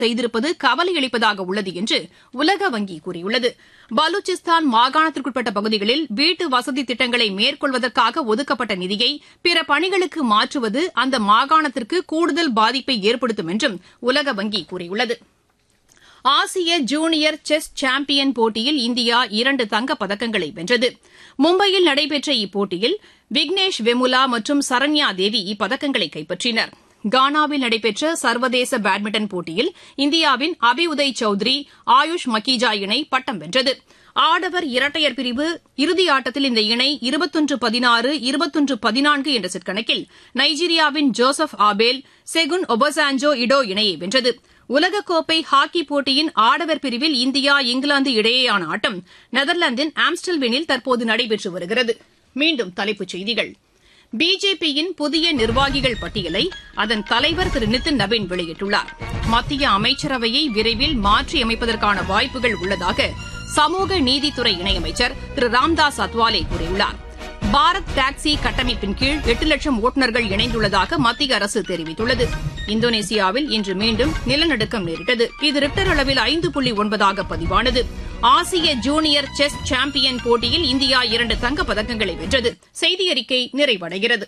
செய்திருப்பது கவலையளிப்பதாக உள்ளது என்று உலக வங்கி கூறியுள்ளது பலூச்சிஸ்தான் மாகாணத்திற்குட்பட்ட பகுதிகளில் வீட்டு வசதி திட்டங்களை மேற்கொள்வதற்காக ஒதுக்கப்பட்ட நிதியை பிற பணிகளுக்கு மாற்றுவது அந்த மாகாணத்திற்கு கூடுதல் பாதிப்பை ஏற்படுத்தும் என்றும் உலக வங்கி கூறியுள்ளது ஆசிய ஜூனியர் செஸ் சாம்பியன் போட்டியில் இந்தியா இரண்டு தங்கப் பதக்கங்களை வென்றது மும்பையில் நடைபெற்ற இப்போட்டியில் விக்னேஷ் வெமுலா மற்றும் சரண்யா தேவி இப்பதக்கங்களை கைப்பற்றினர் கானாவில் நடைபெற்ற சர்வதேச பேட்மிண்டன் போட்டியில் இந்தியாவின் அபி உதய் சௌத்ரி ஆயுஷ் மக்கீஜா இணை பட்டம் வென்றது ஆடவர் இரட்டையர் பிரிவு இறுதி ஆட்டத்தில் இந்த இணை இருபத்தொன்று பதினாறு இருபத்தொன்று பதினான்கு என்ற செட் கணக்கில் நைஜீரியாவின் ஜோசப் ஆபேல் செகுன் ஒபசான்ஜோ இடோ இணையை வென்றது உலகக்கோப்பை ஹாக்கி போட்டியின் ஆடவர் பிரிவில் இந்தியா இங்கிலாந்து இடையேயான ஆட்டம் நெதர்லாந்தின் ஆம்ஸ்டல்வினில் தற்போது நடைபெற்று வருகிறது மீண்டும் தலைப்புச் செய்திகள் பிஜேபியின் புதிய நிர்வாகிகள் பட்டியலை அதன் தலைவர் திரு நிதின் நவீன் வெளியிட்டுள்ளார் மத்திய அமைச்சரவையை விரைவில் மாற்றியமைப்பதற்கான வாய்ப்புகள் உள்ளதாக சமூக நீதித்துறை இணையமைச்சர் திரு ராம்தாஸ் அத்வாலே கூறியுள்ளார் பாரத் டாக்ஸி கட்டமைப்பின் கீழ் எட்டு லட்சம் ஓட்டுநர்கள் இணைந்துள்ளதாக மத்திய அரசு தெரிவித்துள்ளது இந்தோனேசியாவில் இன்று மீண்டும் நிலநடுக்கம் நேரிட்டது இது ரிக்டர் அளவில் ஐந்து புள்ளி ஒன்பதாக பதிவானது ஆசிய ஜூனியர் செஸ் சாம்பியன் போட்டியில் இந்தியா இரண்டு தங்கப் பதக்கங்களை வென்றது செய்தியறிக்கை நிறைவடைகிறது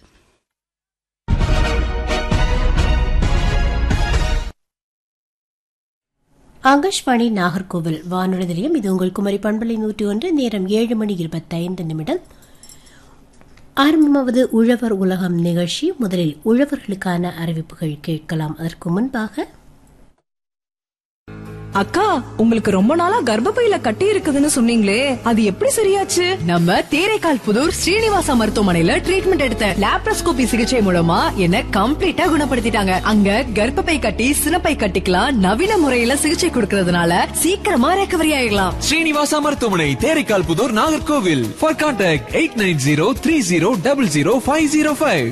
ஆகாஷ்வாணி நாகர்கோவில் வானொலி நிலையம் இது உங்கள் குமரி பண்பலை நூற்றி ஒன்று நேரம் ஏழு மணி இருபத்தைந்து நிமிடம் ஆரம்பமாவது உழவர் உலகம் நிகழ்ச்சி முதலில் உழவர்களுக்கான அறிவிப்புகள் கேட்கலாம் அதற்கு முன்பாக அக்கா உங்களுக்கு ரொம்ப நாளா கர்ப்பப்பையில கட்டி இருக்குதுன்னு சொன்னீங்களே அது எப்படி சரியாச்சு நம்ம தேரைக்கால் புதூர் ஸ்ரீனிவாசா மருத்துவமனையில ட்ரீட்மெண்ட் எடுத்த லாப்ரோஸ்கோபி சிகிச்சை மூலமா என்ன கம்ப்ளீட்டா குணப்படுத்திட்டாங்க அங்க கர்ப்பப்பை கட்டி சினப்பை கட்டிக்கலாம் நவீன முறையில சிகிச்சை கொடுக்கறதுனால சீக்கிரமா ரெக்கவரி ஆயிடலாம் ஸ்ரீனிவாசா மருத்துவமனை Theraikkal Puthur Nagercoil for contact eight nine zero three zero double zero five zero five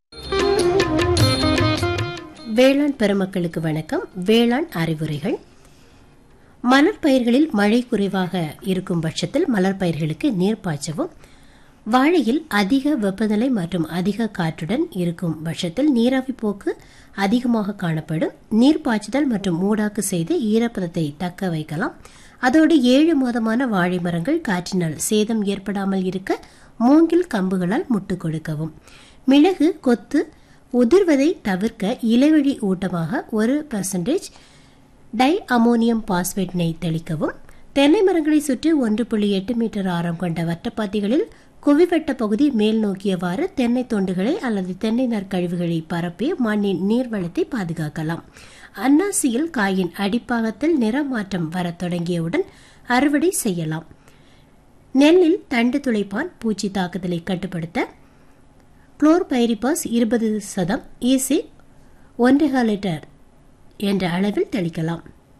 வேளாண் பெருமக்களுக்கு வணக்கம் வேளாண் அறிவுரைகள் மலர் பயிர்களில் மழை குறைவாக இருக்கும் பட்சத்தில் மலர் பயிர்களுக்கு நீர் பாய்ச்சவும் வாழையில் அதிக வெப்பநிலை மற்றும் அதிக காற்றுடன் இருக்கும் பட்சத்தில் நீராவி போக்கு அதிகமாக காணப்படும் நீர் பாய்ச்சுதல் மற்றும் மூடாக்கு செய்து ஈரப்பதத்தை தக்க வைக்கலாம் அதோடு ஏழு மாதமான வாழை மரங்கள் காற்றினால் சேதம் ஏற்படாமல் இருக்க மூங்கில் கம்புகளால் முட்டு கொடுக்கவும் மிளகு கொத்து உதிர்வதை தவிர்க்க இலைவழி ஊட்டமாக ஒரு பர்சன்டேஜ் டை அமோனியம் பாஸ்பேட்டினை தெளிக்கவும் தென்னை மரங்களை சுற்றி ஒன்று புள்ளி எட்டு மீட்டர் ஆரம் கொண்ட வட்டப்பாத்திகளில் குவிவட்ட பகுதி மேல் நோக்கியவாறு தென்னை தொண்டுகளை அல்லது தென்னை நற்கழிவுகளை பரப்பி மண்ணின் நீர்வளத்தை பாதுகாக்கலாம் அன்னாசியில் காயின் அடிப்பாகத்தில் நிறமாற்றம் வரத் தொடங்கியவுடன் அறுவடை செய்யலாம் நெல்லில் தண்டு துளைப்பான் பூச்சி தாக்குதலை கட்டுப்படுத்த குளோர்பைரிபாஸ் இருபது சதம் ஈசி ஒன்றேகால் லிட்டர் என்ற அளவில் தெளிக்கலாம்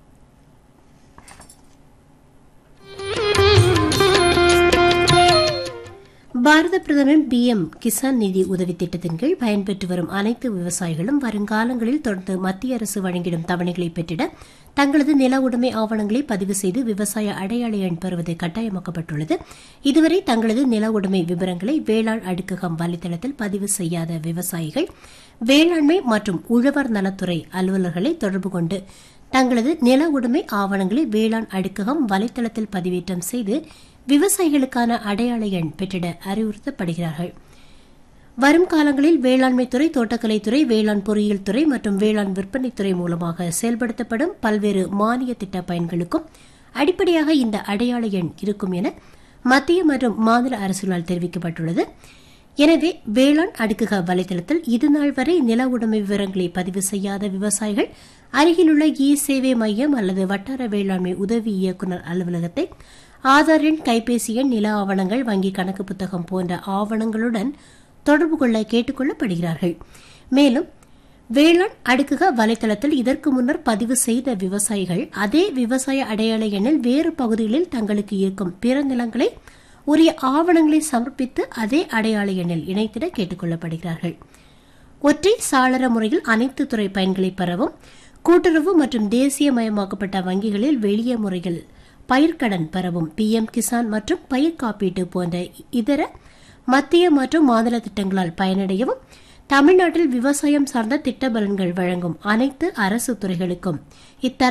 பாரத பிரதமரின் பி எம் கிசான் நிதி உதவி திட்டத்தின் கீழ் பயன்பெற்று வரும் அனைத்து விவசாயிகளும் வருங்காலங்களில் தொடர்ந்து மத்திய அரசு வழங்கிடும் தவணைகளை பெற்றிட தங்களது நில உடைமை ஆவணங்களை பதிவு செய்து விவசாய அடையாள எண் பெறுவது கட்டாயமாக்கப்பட்டுள்ளது இதுவரை தங்களது நில உடைமை விவரங்களை வேளாண் அடுக்ககம் வலைதளத்தில் பதிவு செய்யாத விவசாயிகள் வேளாண்மை மற்றும் உழவர் நலத்துறை அலுவலர்களை தொடர்பு கொண்டு தங்களது நில உடைமை ஆவணங்களை வேளாண் அடுக்ககம் வலைதளத்தில் பதிவேற்றம் செய்து விவசாயிகளுக்கான அடையாள எண் பெற்றிட அறிவுறுத்தப்படுகிறார்கள் வரும் காலங்களில் வேளாண்மை துறை தோட்டக்கலைத்துறை வேளாண் பொறியியல் துறை மற்றும் வேளாண் விற்பனைத்துறை மூலமாக செயல்படுத்தப்படும் பல்வேறு மானிய திட்ட பயன்களுக்கும் அடிப்படையாக இந்த அடையாள எண் இருக்கும் என மத்திய மற்றும் மாநில அரசுகளால் தெரிவிக்கப்பட்டுள்ளது எனவே வேளாண் அடுக்குக வலைதளத்தில் இதுநாள் வரை நில உடைமை விவரங்களை பதிவு செய்யாத விவசாயிகள் அருகிலுள்ள இ சேவை மையம் அல்லது வட்டார வேளாண்மை உதவி இயக்குநர் அலுவலகத்தை ஆதார் எண் கைபேசி எண் நில ஆவணங்கள் வங்கி கணக்கு புத்தகம் போன்ற ஆவணங்களுடன் தொடர்பு கொள்ள கேட்டுக் கொள்ளப்படுகிறார்கள் மேலும் வேளாண் அடுக்குக வலைதளத்தில் இதற்கு முன்னர் பதிவு செய்த விவசாயிகள் அதே விவசாய அடையாள எண்ணில் வேறு பகுதிகளில் தங்களுக்கு இருக்கும் பிற நிலங்களை உரிய ஆவணங்களை சமர்ப்பித்து அதே அடையாள எண்ணில் இணைத்திட கேட்டுக் கொள்ளப்படுகிறார்கள் ஒற்றை சாளர முறையில் அனைத்து துறை பயன்களை பெறவும் கூட்டுறவு மற்றும் தேசியமயமாக்கப்பட்ட வங்கிகளில் வெளிய முறையில் பயிர்க்கடன் பெறவும் பிஎம் கிசான் மற்றும் பயிர் காப்பீட்டு போன்ற இதர மத்திய மற்றும் மாநில திட்டங்களால் பயனடையவும் தமிழ்நாட்டில் விவசாயம் சார்ந்த திட்ட பலன்கள் வழங்கும் அனைத்து அரசு துறைகளுக்கும் இத்தர